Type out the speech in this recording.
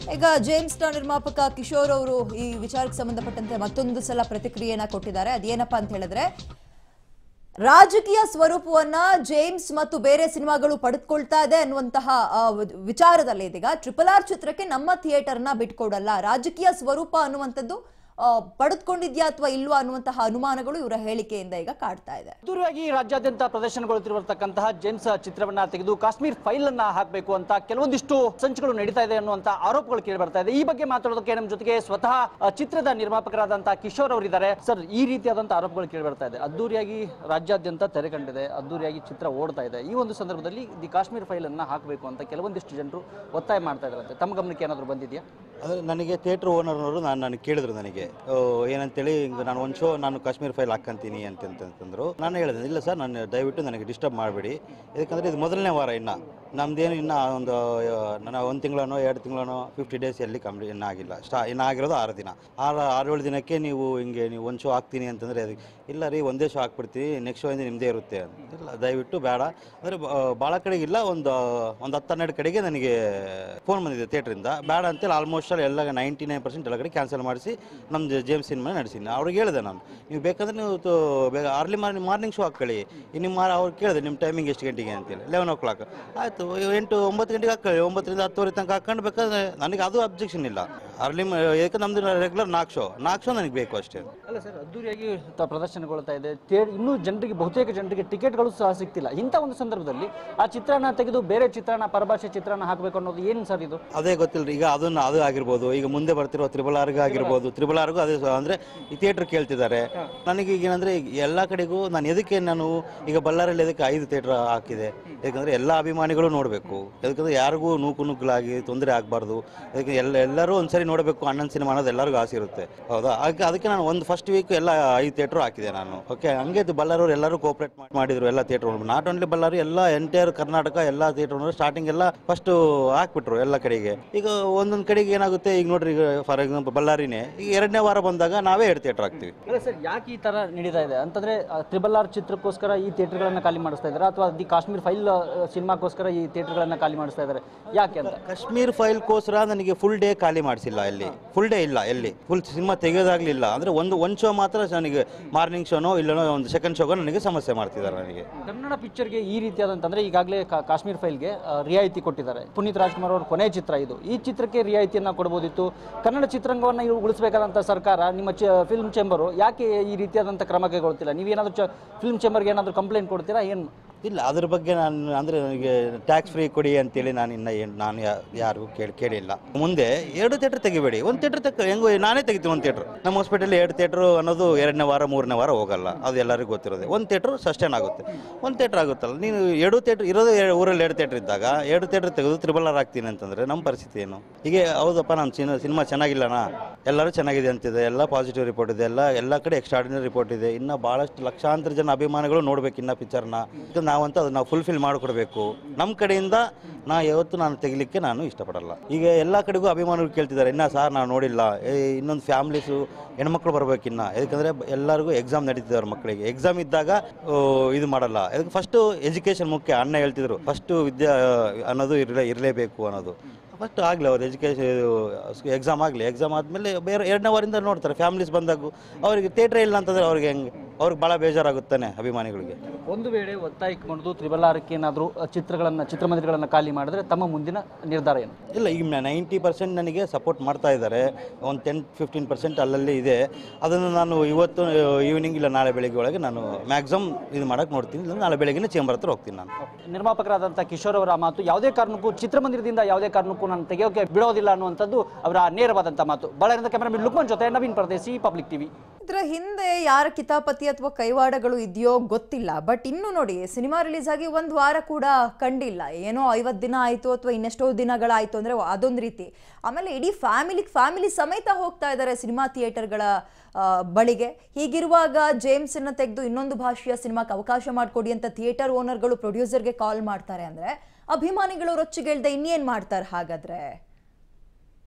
ಈಗ ಜೇಮ್ಸ್ ನ ನಿರ್ಮಾಪಕ ಕಿಶೋರ್ ಅವರು ಈ ವಿಚಾರಕ್ಕೆ ಸಂಬಂಧಪಟ್ಟಂತೆ ಮತ್ತೊಂದು ಸಲ ಪ್ರತಿಕ್ರಿಯೆಯನ್ನ ಕೊಟ್ಟಿದ್ದಾರೆ ಅದೇನಪ್ಪಾ ಅಂತ ಹೇಳಿದ್ರೆ ರಾಜಕೀಯ ಸ್ವರೂಪವನ್ನ ಜೇಮ್ಸ್ ಮತ್ತು ಬೇರೆ ಸಿನಿಮಾಗಳು ಪಡೆದುಕೊಳ್ತಾ ಇದೆ ಅನ್ನುವಂತಹ ಆ, ವಿ- ವಿಚಾರದಲ್ಲಿ ಇದೀಗ ಟ್ರಿಪಲ್ ಆರ್ ಚಿತ್ರಕ್ಕೆ ನಮ್ಮ ಥಿಯೇಟರ್ನ ಬಿಟ್ಕೊಡಲ್ಲ ರಾಜಕೀಯ ಸ್ವರೂಪ ಅನ್ನುವಂಥದ್ದು ಆ, ಪಡೆದುಕೊಂಡಿದ್ಯಾ ಅಥವಾ ಇಲ್ವಾ ಅನ್ನುವಂತಹ ಅನುಮಾನಗಳು ಇವರ ಹೇಳಿಕೆಯಿಂದ ಈಗ ಕಾಡ್ತಾ ಇದೆ ಅದ್ದೂರಿಯಾಗಿ ರಾಜ್ಯಾದ್ಯಂತ ಪ್ರದರ್ಶನಗೊಳ್ಳುತ್ತಿರತಕ್ಕಂತಹ ಜೇಮ್ಸ್ ಚಿತ್ರವನ್ನ ತೆಗೆದು ಕಾಶ್ಮೀರ್ ಫೈಲ್ ಅನ್ನ ಹಾಕಬೇಕು ಅಂತ ಕೆಲವೊಂದಿಷ್ಟು ಸಂಚುಗಳು ನಡೀತಾ ಇದೆ ಅನ್ನುವಂತ ಆರೋಪಗಳು ಕೇಳಿ ಬರ್ತಾ ಇದೆ ಈ ಬಗ್ಗೆ ಮಾತಾಡೋದಕ್ಕೆ ನಮ್ಮ ಜೊತೆಗೆ ಸ್ವತಃ ಆ, ಚಿತ್ರದ ನಿರ್ಮಾಪಕರಾದಂತಹ ಕಿಶೋರ್ ಅವರಿದ್ದಾರೆ ಸರ್ ಈ ರೀತಿಯಾದಂತಹ ಆರೋಪಗಳು ಕೇಳಿ ಬರ್ತಾ ಇದೆ ಅದ್ದೂರಿಯಾಗಿ ರಾಜ್ಯಾದ್ಯಂತ ತೆರೆ ಕಂಡಿದೆ ಅದ್ದೂರಿಯಾಗಿ ಚಿತ್ರ ಓಡ್ತಾ ಇದೆ ಈ ಒಂದು ಸಂದರ್ಭದಲ್ಲಿ ದಿ ಕಾಶ್ಮೀರ್ ಫೈಲ್ ಅನ್ನ ಹಾಕಬೇಕು ಅಂತ ಕೆಲವೊಂದಿಷ್ಟು ಜನರು ಒತ್ತಾಯ ಮಾಡ್ತಾ ಇದ್ದಾರಂತೆ ತಮ್ಮ ಗಮನಕ್ಕೆ ಏನಾದರೂ ಬಂದಿದೆಯಾ ಅಂದರೆ ನನಗೆ ಥಿಯೇಟ್ರ್ ಓನರ್ನವರು ನಾನು ನನಗೆ ಕೇಳಿದ್ರು ನನಗೆ ಆ, ಏನಂತೇಳಿ ಹಿಂಗೆ ನಾನು ಒಂದು ಶೋ ನಾನು ಕಾಶ್ಮೀರ್ ಫೈಲ್ ಹಾಕ್ಕಂತೀನಿ ಅಂತ ಅಂತಂದ್ರು ನಾನು ಹೇಳಿದೆ ಇಲ್ಲ ಸರ್ ನಾನು ದಯವಿಟ್ಟು ನನಗೆ ಡಿಸ್ಟರ್ಬ್ ಮಾಡಬೇಡಿ ಯಾಕಂದರೆ ಇದು ಮೊದಲನೇ ವಾರ ಇನ್ನು ನಮ್ದೇನು ಇನ್ನು ಒಂದು ಆ, ನನ್ನ ಒಂದು ತಿಂಗಳನೋ ಎರಡು ತಿಂಗಳನೋ ಫಿಫ್ಟಿ ಡೇಸ್ ಎಲ್ಲಿ ಕಂಪ್ಲೀಟ್ ಇನ್ನೂ ಆಗಿಲ್ಲ ಸ್ಟಾ ಇನ್ನು ಆಗಿರೋದು ಆರು ದಿನ ಆರು ಆರು ಏಳು ದಿನಕ್ಕೆ ನೀವು ಹಿಂಗೆ ನೀವು ಒಂದು ಶೋ ಹಾಕ್ತೀನಿ ಅಂತಂದರೆ ಅದಕ್ಕೆ ಇಲ್ಲ ರೀ ಒಂದೇ ಶೋ ಹಾಕ್ಬಿಡ್ತೀವಿ ನೆಕ್ಸ್ಟ್ ಶೋ ಇಂದ ನಿಮ್ಮದೇ ಇರುತ್ತೆ ಅಂತ. ಇಲ್ಲ ದಯವಿಟ್ಟು ಬೇಡ ಅಂದರೆ ಭಾಳ ಕಡೆಗಿಲ್ಲ ಒಂದು ಒಂದು ಹತ್ತು ಹನ್ನೆರಡು ಕಡೆಗೆ ನನಗೆ ಫೋನ್ ಬಂದಿದೆ ಥಿಯೇಟ್ರಿಂದ ಬೇಡ ಅಂತೇಳಿ ಆಲ್ಮೋಸ್ಟ್ ಆಲ್ ಎಲ್ಲ ನೈಂಟಿ ನೈನ್ ಪರ್ಸೆಂಟ್ ಎಲ್ಲ ಕಡೆ ಕ್ಯಾನ್ಸಲ್ ಮಾಡಿಸಿ ನಮ್ಮ ಜೇಮ್ಸ್ ಸಿನಿಮಾ ನಡೆಸಿನಿ ಅವ್ರಿಗೆ ಹೇಳಿದೆ ನಾನು ನೀವು ಬೇಕಂದ್ರೆ ನೀವು ತು- ಬೇಗ ಅರ್ಲಿ ಮಾರ್ನಿಂಗ್ ಮಾರ್ನಿಂಗ್ ಶೋ ಹಾಕೊಳ್ಳಿ ನಿಮ್ಮ ಮಾರ ಅವ್ರು ಕೇಳಿದೆ ನಿಮ್ಮ ಟೈಮಿಂಗ್ ಎಷ್ಟು ಗಂಟೆಗೆ ಅಂತೇಳಿ ಲೆವೆನ್ ಓ ಕ್ಲಾಕ್ ಆಯಿತು ಎಂಟು ಒಂಬತ್ತು ಗಂಟೆಗೆ ಹಾಕೊಳ್ಳಿ ಒಂಬತ್ತರಿಂದ ಹತ್ತುವರೆ ತನಕ ಹಾಕೊಂಡು ಬೇಕಾದ್ರೆ ನನಗೆ ಅದು ಅಬ್ಜೆಕ್ಷನ್ ಇಲ್ಲ ಅರ್ಲಿ ಯಾಕಂದ್ರೆ ನಮ್ಮದು ರೆಗ್ಯುಲರ್ ನಾಲ್ಕು ಶೋ ನಾಲ್ಕು ಶೋ ನನಗೆ ಬೇಕು ಅಷ್ಟೇ ಅಲ್ಲ ಸರ್ ಅದ್ದೂರಿಯಾಗಿ ತ- ಪ್ರದರ್ಶನಗೊಳ್ತಾ ಇದೆ ಥಿಯೇಟರ್ ಇನ್ನೂ ಜನರಿಗೆ ಬಹುತೇಕ ಜನರಿಗೆ ಟಿಕೆಟ್ಗಳು ಸಹ ಸಿಗ್ತಿಲ್ಲ ಇಂಥ ಒಂದು ಸಂದರ್ಭದಲ್ಲಿ ಆ ಚಿತ್ರನ ತೆಗೆದು ಬೇರೆ ಚಿತ್ರನ ಪರಭಾಷೆ ಚಿತ್ರನ ಹಾಕಬೇಕು ಅನ್ನೋದು ಏನು ಸರ್ ಇದು ಅದೇ ಗೊತ್ತಿಲ್ಲ ಈಗ ಅದನ್ನ ಅದು ಆಗಿರ್ಬೋದು ಈಗ ಮುಂದೆ ಬರ್ತಿರೋ ತ್ರಿಬಲ್ ಆರ್ಗ ಆಗಿರ್ಬೋದು ತ್ರಿಬಲ್ ಆರ್ಗೂ ಅದೇ ಸ- ಅಂದ್ರೆ ಈ ಥಿಯೇಟರ್ ಕೇಳ್ತಿದ್ದಾರೆ ನನಗೆ ಈಗ ಏನಂದ್ರೆ ಈಗ ಎಲ್ಲ ಕಡೆಗೂ ನಾನು ಎದಕ್ಕೆ ನಾನು ಈಗ ಬಳ್ಳಾರಿಯಲ್ಲಿ ಎದಕ್ಕೆ ಐದು ಥಿಯೇಟರ್ ಹಾಕಿದೆ ಯಾಕಂದ್ರೆ ಎಲ್ಲ ಅಭಿಮಾನಿಗಳು ನೋಡಬೇಕು ಯಾಕಂದ್ರೆ ಯಾರಿಗೂ ನೂಕು ನುಗ್ಗಲಾಗಿ ತೊಂದರೆ ಆಗಬಾರ್ದು ಅದಕ್ಕೆ ಎಲ್ಲ ಎಲ್ಲರೂ ಒಂದ್ಸರಿ ನೋಡಬೇಕು ಅಣ್ಣನ ಸಿನಿಮಾ ಅನ್ನೋದು ಎಲ್ಲರಿಗೂ ಆಸೆ ಇರುತ್ತೆ ಹೌದಾ ಅದಕ್ಕೆ ಅದಕ್ಕೆ ನಾನು ಒಂದು ಫಸ್ಟ್ ವೀಕ್ ಎಲ್ಲ ಐದು ಥಿಯೇಟರ್ ಹಾಕಿದೆ ನಾನು ಓಕೆ ಹಂಗೆ ಇದು ಬಳ್ಳಾರವ್ರು ಎಲ್ಲರೂ ಕೋಪರೇಟ್ ಮಾಡಿದ್ರು ಎಲ್ಲ ಥಿಯೇಟರ್ ನಾಟ್ ಓನ್ಲಿ ಬಳ್ಳಾರಿ ಎಲ್ಲ ಎಂಟೈರ್ ಕರ್ನಾಟಕ ಎಲ್ಲ ಥಿಯೇಟರ್ ಸ್ಟಾರ್ಟಿಂಗ್ ಎಲ್ಲ ಫಸ್ಟ್ ಹಾಕ್ಬಿಟ್ರು ಎಲ್ಲ ಕಡೆಗೆ ಈಗ ಒಂದೊಂದು ಕಡೆಗೆ ಏನಾಗುತ್ತೆ ಈಗ ನೋಡ್ರಿ ಈಗ ಫಾರ್ ಎಕ್ಸಾಂಪಲ್ ಬಳ್ಳಾರಿನೇ ಈಗ ಎರಡನೇ ವಾರ ಬಂದಾಗ ನಾವೇ ಎರಡು ಥಿಯೇಟರ್ ಹಾಕ್ತೀವಿ ಅಲ್ಲ ಸರ್ ಯಾಕೆ ಈ ತರ ನಡೀತಾ ಇದೆ ಅಂತಂದ್ರೆ ತ್ರಿಬಲ್ ಆರ್ ಚಿತ್ರಕ್ಕೋಸ್ಕರ ಈ ಥಿಯೇಟರ್ಗಳನ್ನ ಖಾಲಿ ಮಾಡಿಸ್ತಾ ಇದ್ದಾರೆ ಅಥವಾ ದಿ ಕಾಶ್ಮೀರ್ ಫೈಲ್ ಸಿನಿಮಾಕ್ಕೋಸ್ಕರ ಈ ಥಿಯೇಟರ್ಗಳನ್ನ ಖಾಲಿ ಮಾಡಿಸ್ತಾ ಇದ್ದಾರೆ ಯಾಕೆ ಅಂತ ಕಾಶ್ಮೀರ್ ಫೈಲ್ಗೋಸ್ಕರ ನನಗೆ ಫುಲ್ ಡೇ ಖಾಲಿ ಮಾಡಿಸಿಲ್ಲ ಎಲ್ಲಿ ಫುಲ್ ಡೇ ಇಲ್ಲ ಎಲ್ಲಿ ಫುಲ್ ಸಿನಿಮಾ ತೆಗೆಯೋದಾಗ್ಲಿಲ್ಲ ಅಂದ್ರೆ ಒಂದು ಒಂದು ಶೋ ಮಾತ್ರ ನನಗೆ ಮಾರ್ನಿಂಗ್ ಶೋನೋ ಇಲ್ಲನೋ ಒಂದು ಸೆಕೆಂಡ್ ಶೋಗೋ ನನಗೆ ಸಮಸ್ಯೆ ಮಾಡ್ತಿದ್ದಾರೆ ನನಗೆ ಕನ್ನಡ ಪಿಕ್ಚರ್ಗೆ ಈ ರೀತಿಯಾದಂತಂದ್ರೆ ಈಗಾಗಲೇ ಕಾಶ್ಮೀರ್ ಫೈಲ್ಗೆ ಆ, ರಿಯಾಯಿತಿ ಕೊಟ್ಟಿದ್ದಾರೆ ಪುನೀತ್ ರಾಜ್ಕುಮಾರ್ ಅವ್ರ ಕೊನೆ ಚಿತ್ರ ಇದು ಈ ಚಿತ್ರಕ್ಕೆ ರಿಯಾಯಿತಿಯನ್ನ ಕೊಡಬಹುದಿತ್ತು ಕನ್ನಡ ಚಿತ್ರರಂಗವನ್ನು ಇವು ಉಳಿಸಬೇಕಾದಂಥ ಸರ್ಕಾರ ನಿಮ್ಮ ಫಿಲ್ಮ್ ಚೇಂಬರು ಯಾಕೆ ಈ ರೀತಿಯಾದಂಥ ಕ್ರಮ ಕೈಗೊಳ್ತಿಲ್ಲ ನೀವೇನಾದರೂ ಫಿಲ್ಮ್ ಚೇಂಬರ್ಗೆ ಏನಾದರೂ ಕಂಪ್ಲೇಂಟ್ ಕೊಡ್ತೀರಾ ಏನು ಇಲ್ಲ ಅದ್ರ ಬಗ್ಗೆ ನಾನು ಅಂದರೆ ನನಗೆ ಟ್ಯಾಕ್ಸ್ ಫ್ರೀ ಕೊಡಿ ಅಂತೇಳಿ ನಾನು ಇನ್ನು ಏನು ನಾನು ಯಾ- ಯಾರಿಗೂ ಕೇಳಿ ಕೇಳಿಲ್ಲ ಮುಂದೆ ಎರಡು ಥಿಯೇಟ್ರ್ ತೆಗಿಬೇಡಿ ಒಂದು ಥಿಯೇಟ್ರ್ ತೆಗ ಹೆಂಗೋ ನಾನೇ ತೆಗಿತೀನಿ ಒಂದು ಥಿಯೇಟ್ರ್ ನಮ್ಮ ಹಾಸ್ಪಿಟಲ್ ಎರಡು ಥಿಯೇಟ್ರು ಅನ್ನೋದು ಎರಡನೇ ವಾರ ಮೂರನೇ ವಾರ ಹೋಗಲ್ಲ ಅದು ಎಲ್ಲರಿಗೂ ಗೊತ್ತಿರೋದೆ ಒಂದು ಥಿಯೇಟ್ರ್ ಸಸ್ಟೇನ್ ಆಗುತ್ತೆ ಒಂದು ಥಿಯೇಟ್ರ್ ಆಗುತ್ತಲ್ಲ ನೀನು ಎರಡು ಥಿಯೇಟ್ರ್ ಇರೋದು ಎ- ಊರಲ್ಲಿ ಎರಡು ಥಿಯೇಟ್ರ್ ಇದ್ದಾಗ ಎರಡು ಥಿಯೇಟ್ರ್ ತೆಗೆದು ತ್ರಿಬಲ್ ಆರ್ ಆಗ್ತೀನಿ ಅಂತಂದರೆ ನಮ್ಮ ಪರಿಸ್ಥಿತಿ ಏನು ಹೀಗೆ ಹೌದಪ್ಪ ನಮ್ಮ ಸಿನಿಮಾ ಸಿನಿಮಾ ಚೆನ್ನಾಗಿಲ್ಲನಾ ಎಲ್ಲರೂ ಚೆನ್ನಾಗಿದೆ ಅಂತಿದೆ ಎಲ್ಲ ಪಾಸಿಟಿವ್ ರಿಪೋರ್ಟ್ ಇದೆ ಎಲ್ಲ ಎಲ್ಲ ಕಡೆ ಎಕ್ಸ್ಟ್ರಾಡಿನರಿ ರಿಪೋರ್ಟ್ ಇದೆ ಇನ್ನು ಭಾಳಷ್ಟು ಲಕ್ಷಾಂತರ ಜನ ಅಭಿಮಾನಿಗಳು ನೋಡ್ಬೇಕು ಇನ್ನ ಪಿಕ್ಚರ್ನ ನಾವಂತ ಅದನ್ನ ನಾವು ಫುಲ್ಫಿಲ್ ಮಾಡಿಕೊಡ್ಬೇಕು ನಮ್ಮ ಕಡೆಯಿಂದ ನಾ ಯಾವತ್ತು ನಾನು ತೆಗಿಲಿಕ್ಕೆ ನಾನು ಇಷ್ಟಪಡಲ್ಲ ಈಗ ಎಲ್ಲ ಕಡೆಗೂ ಅಭಿಮಾನಿಗಳು ಕೇಳ್ತಿದ್ದಾರೆ ಇನ್ನ ಸರ್ ನಾವು ನೋಡಿಲ್ಲ ಏ, ಇನ್ನೊಂದು ಫ್ಯಾಮ್ಲೀಸು ಹೆಣ್ಮಕ್ಳು ಬರ್ಬೇಕಿನ್ನ ಯಾಕಂದರೆ ಎಲ್ಲರಿಗೂ ಎಕ್ಸಾಮ್ ನಡೀತಿದ್ದಾರೆ ಮಕ್ಕಳಿಗೆ ಎಕ್ಸಾಮ್ ಇದ್ದಾಗ ಓ, ಇದು ಮಾಡಲ್ಲ ಅದಕ್ಕೆ ಫಸ್ಟು ಎಜುಕೇಷನ್ ಮುಖ್ಯ ಅಣ್ಣ ಹೇಳ್ತಿದ್ರು ಫಸ್ಟು ವಿದ್ಯಾ ಅನ್ನೋದು ಇರಲೇ ಇರಲೇಬೇಕು ಅನ್ನೋದು ಫಸ್ಟ್ ಆಗಲಿ ಅವ್ರು ಎಜುಕೇಷನ್ ಎಕ್ಸಾಮ್ ಆಗಲಿ ಎಕ್ಸಾಮ್ ಆದಮೇಲೆ ಬೇರೆ ಎರಡನೇ ವಾರಿಂದ ನೋಡ್ತಾರೆ ಫ್ಯಾಮಿಲೀಸ್ ಬಂದಾಗ ಅವರಿಗೆ ಥಿಯೇಟ್ರೇ ಇಲ್ಲ ಅಂತಂದ್ರೆ ಅವ್ರಿಗೆ ಹೆಂಗೆ ಅವ್ರಿಗೆ ಭಾಳ ಬೇಜಾರಾಗುತ್ತಾನೆ ಅಭಿಮಾನಿಗಳಿಗೆ ಒಂದು ವೇಳೆ ಒತ್ತಾಯಕ್ಕೆ ಮಾಡಿದು ತ್ರಿಬಲ್ ಆರ್ಕ್ಕೆ ಏನಾದರೂ ಚಿತ್ರಗಳನ್ನು ಚಿತ್ರಮಂದಿರಗಳನ್ನು ಖಾಲಿ ಮಾಡಿದ್ರೆ ತಮ್ಮ ಮುಂದಿನ ನಿರ್ಧಾರ ಏನು ಇಲ್ಲ ಈಗ ನೈಂಟಿ ಪರ್ಸೆಂಟ್ ನನಗೆ ಸಪೋರ್ಟ್ ಮಾಡ್ತಾ ಇದ್ದಾರೆ ಒಂದು ಟೆನ್ ಫಿಫ್ಟೀನ್ ಪರ್ಸೆಂಟ್ ಅಲ್ಲಲ್ಲಿ ಇದೆ ಅದನ್ನು ನಾನು ಇವತ್ತು ಈವ್ನಿಂಗ್ ಇಲ್ಲ ನಾಳೆ ಬೆಳಿಗ್ಗೆ ಒಳಗೆ ನಾನು ಮ್ಯಾಕ್ಸಿಮಮ್ ಇದು ಮಾಡೋಕ್ಕೆ ನೋಡ್ತೀನಿ ಇಲ್ಲ ನಾಳೆ ಬೆಳಗ್ಗೆ ಚೇಂಬರ್ ಹತ್ರ ಹೋಗ್ತೀನಿ ನಾನು ನಿರ್ಮಾಪಕರಾದಂಥ ಕಿಶೋರ್ ಅವರ ಮಾತು ಯಾವುದೇ ಕಾರಣಕ್ಕೂ ಚಿತ್ರಮಂದಿರದಿಂದ ಯಾವುದೇ ಕಾರಣಕ್ಕೂ ನಾನು ತೆಗೆಯೋಕೆ ಬಿಡೋದಿಲ್ಲ ಅನ್ನುವಂಥದ್ದು ಅವರ ನೇರವಾದಂಥ ಮಾತು ಬಳ್ಳಾರಿಯಿಂದ ಕ್ಯಾಮರಾಮನ್ ಲುಕ್ಮನ್ ಜೊತೆ ನವೀನ್ ಪರದೇಸಿ ಪಬ್ಲಿಕ್ ಟಿವಿ ಇದರ ಹಿಂದೆ ಯಾರ ಕಿತಾಪತಿ ಅಥವಾ ಕೈವಾಡಗಳು ಇದೆಯೋ ಗೊತ್ತಿಲ್ಲ ಬಟ್ ಇನ್ನು ನೋಡಿ ಸಿನಿಮಾ ರಿಲೀಸ್ ಆಗಿ ಒಂದು ವಾರ ಕೂಡ ಕಂಡಿಲ್ಲ ಏನೋ ಐವತ್ತು ದಿನ ಆಯಿತು ಅಥವಾ ಇನ್ನೆಷ್ಟೋ ದಿನಗಳಾಯಿತು ಅಂದರೆ ಅದೊಂದು ರೀತಿ ಆಮೇಲೆ ಇಡೀ ಫ್ಯಾಮಿಲಿ ಫ್ಯಾಮಿಲಿ ಸಮೇತ ಹೋಗ್ತಾ ಇದ್ದಾರೆ ಸಿನಿಮಾ ಥಿಯೇಟರ್ಗಳ ಆ, ಬಳಿಗೆ ಹೀಗಿರುವಾಗ ಜೇಮ್ಸನ್ನ ತೆಗೆದು ಇನ್ನೊಂದು ಭಾಷೆಯ ಸಿನಿಮಾಕ್ಕೆ ಅವಕಾಶ ಮಾಡಿಕೊಡಿ ಅಂತ ಥಿಯೇಟರ್ ಓನರ್ಗಳು ಪ್ರೊಡ್ಯೂಸರ್ಗೆ ಕಾಲ್ ಮಾಡ್ತಾರೆ ಅಂದರೆ ಅಭಿಮಾನಿಗಳು ರೊಚ್ಚಿಗೆಳ್ದೆ ಇನ್ನೇನು ಮಾಡ್ತಾರೆ ಹಾಗಾದ್ರೆ